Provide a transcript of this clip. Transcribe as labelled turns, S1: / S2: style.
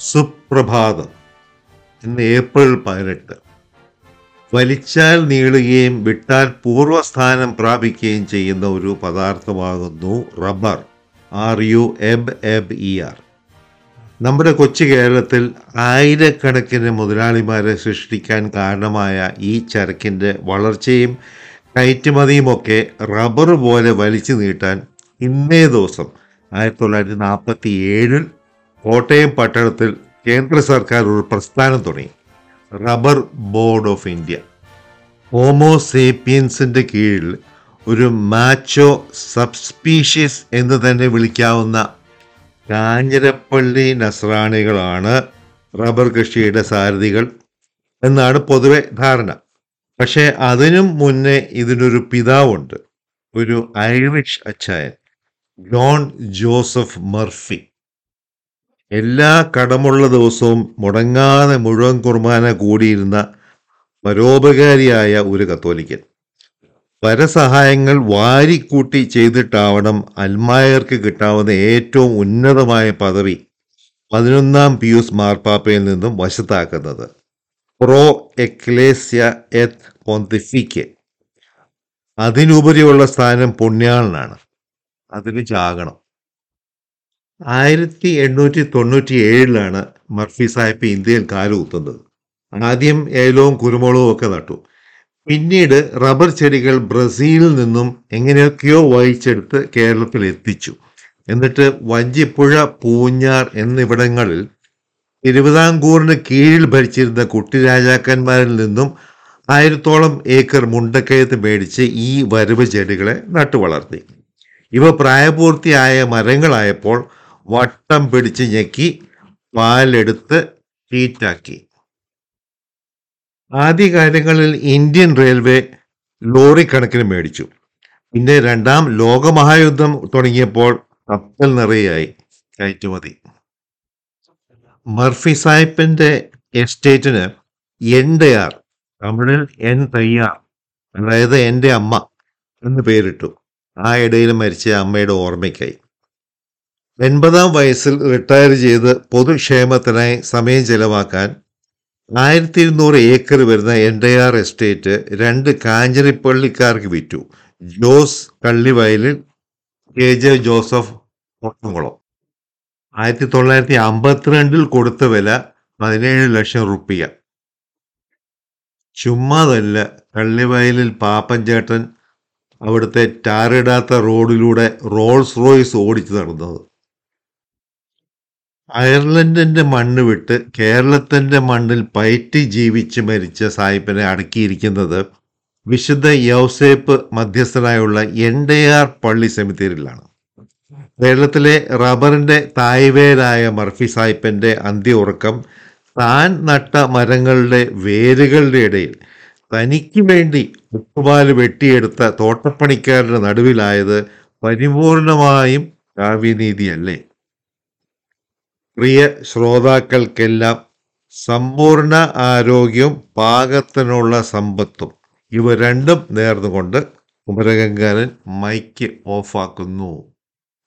S1: സുപ്രഭാതം ഇന്ന് ഏപ്രിൽ പതിനെട്ട് വലിച്ചാൽ നീളുകയും വിട്ടാൽ പൂർവ്വസ്ഥാനം പ്രാപിക്കുകയും ചെയ്യുന്ന ഒരു പദാർത്ഥമാകുന്നു rubber R U B B E R നമ്മുടെ കൊച്ചു കേരളത്തിൽ ആയിരക്കണക്കിന് മുതലാളിമാരെ സൃഷ്ടിക്കാൻ കാരണമായ ഈ ചരക്കിൻ്റെ വളർച്ചയും കയറ്റുമതിയുമൊക്കെ റബ്ബർ പോലെ വലിച്ചു നീട്ടാൻ ഇന്നേ ദിവസം ആയിരത്തി തൊള്ളായിരത്തി നാൽപ്പത്തി ഏഴിൽ കോട്ടയം പട്ടണത്തിൽ കേന്ദ്ര സർക്കാർ ഒരു പ്രസ്ഥാനം തുടങ്ങി റബ്ബർ ബോർഡ് ഓഫ് ഇന്ത്യ ഹോമോസേപ്പിയൻസിൻ്റെ കീഴിൽ ഒരു മാച്ചോ സബ്സ്പീഷ്യസ് എന്ന് തന്നെ വിളിക്കാവുന്ന കാഞ്ഞിരപ്പള്ളി നസ്രാണികളാണ് റബ്ബർ കൃഷിയുടെ സാരഥികൾ എന്നാണ് പൊതുവെ ധാരണ പക്ഷേ അതിനും മുന്നേ ഇതിനൊരു പിതാവുണ്ട് ഒരു ഐറിഷ് അച്ചായൻ ജോൺ ജോസഫ് മർഫി എല്ലാ കടമുള്ള ദിവസവും മുടങ്ങാതെ മുഴുവൻ കുർബാന കൂടിയിരുന്ന പരോപകാരിയായ ഒരു കത്തോലിക്കൻ പരസഹായങ്ങൾ വാരിക്കൂട്ടി ചെയ്തിട്ടാവണം അൽമായർക്ക് കിട്ടാവുന്ന ഏറ്റവും ഉന്നതമായ പദവി പതിനൊന്നാം പിയൂസ് മാർപ്പാപ്പയിൽ നിന്നും വശത്താക്കുന്നത് പ്രോ എക്ലേസ്യ എത്ത് പൊന്തിഫിക്ക് അതിനുപരിയുള്ള സ്ഥാനം പുണ്യാളനാണ് അതിന് ചാകണം ആയിരത്തി എണ്ണൂറ്റി തൊണ്ണൂറ്റി ഏഴിലാണ് മർഫി സാഹിബ് ഇന്ത്യയിൽ കാലുകുത്തുന്നത് ആദ്യം ഏലവും കുരുമുളകും ഒക്കെ നട്ടു പിന്നീട് റബ്ബർ ചെടികൾ ബ്രസീലിൽ നിന്നും എങ്ങനെയൊക്കെയോ വഹിച്ചെടുത്ത് കേരളത്തിൽ എത്തിച്ചു എന്നിട്ട് വഞ്ചിപ്പുഴ പൂഞ്ഞാർ എന്നിവിടങ്ങളിൽ തിരുവിതാംകൂറിന് കീഴിൽ ഭരിച്ചിരുന്ന കുട്ടിരാജാക്കന്മാരിൽ നിന്നും ആയിരത്തോളം ഏക്കർ മുണ്ടക്കയത്ത് മേടിച്ച് ഈ വരവ് ചെടികളെ നട്ടു വളർത്തി ഇവ പ്രായപൂർത്തിയായ മരങ്ങളായപ്പോൾ വട്ടം പിടിച്ച് ഞെക്കി പാലെടുത്ത് ഷീറ്റാക്കി ആദ്യകാലങ്ങളിൽ ഇന്ത്യൻ റെയിൽവേ ലോറി കണക്കിന് മേടിച്ചു പിന്നെ രണ്ടാം ലോകമഹായുദ്ധം തുടങ്ങിയപ്പോൾ കപ്പൽ നിറയായി കയറ്റുമതി മർഫി സാഹിബിന്റെ എസ്റ്റേറ്റിന് എൻഡയാർ തമിഴിൽ എൻ തയ്യാർ അതായത് എൻ്റെ അമ്മ എന്ന് പേരിട്ടു ആ ഇടയിൽ മരിച്ച അമ്മയുടെ ഓർമ്മയ്ക്കായി എൺപതാം വയസ്സിൽ റിട്ടയർ ചെയ്ത് പൊതുക്ഷേമത്തിനായി സമയം ചെലവാക്കാൻ ആയിരത്തി ഇരുന്നൂറ് ഏക്കർ വരുന്ന എൻഡയാർ എസ്റ്റേറ്റ് രണ്ട് കാഞ്ഞിരപ്പള്ളിക്കാർക്ക് വിറ്റു Jose Kallivayalil K J Joseph Pottamkulam ആയിരത്തി തൊള്ളായിരത്തി അമ്പത്തിരണ്ടിൽ കൊടുത്ത വില പതിനേഴ് ലക്ഷം റുപ്യ ചുമ്മാതല്ല കള്ളിവയലിൽ പാപ്പൻചേട്ടൻ അവിടുത്തെ ടാറിടാത്ത റോഡിലൂടെ റോൾസ് റോയ്സ് ഓടിച്ചു നടന്നത് അയർലൻഡിന്റെ മണ്ണ് വിട്ട് കേരളത്തിന്റെ മണ്ണിൽ പയറ്റി ജീവിച്ച് മരിച്ച സായിപ്പിനെ അടക്കിയിരിക്കുന്നത് വിശുദ്ധ യൗസേപ്പ് മധ്യസ്ഥനായുള്ള എൻഡയാർ പള്ളി സെമിത്തേരിയിലാണ് കേരളത്തിലെ റബ്ബറിന്റെ തായ്വേരായ മർഫി സായിപ്പന്റെ അന്ത്യ ഉറക്കം താൻ നട്ട മരങ്ങളുടെ വേരുകളുടെ ഇടയിൽ തനിക്ക് വേണ്ടി ഉപ്പുപാല് വെട്ടിയെടുത്ത തോട്ടപ്പണിക്കാരുടെ നടുവിലായത് പരിപൂർണമായും കാവ്യനീതിയല്ലേ പ്രിയ ശ്രോതാക്കൾക്കെല്ലാം സമ്പൂർണ്ണ ആരോഗ്യവും പാകത്തിനുള്ള സമ്പത്തും ഇവ രണ്ടും നേർന്നുകൊണ്ട് കുമരകങ്കാരൻ മൈക്ക് ഓഫാക്കുന്നു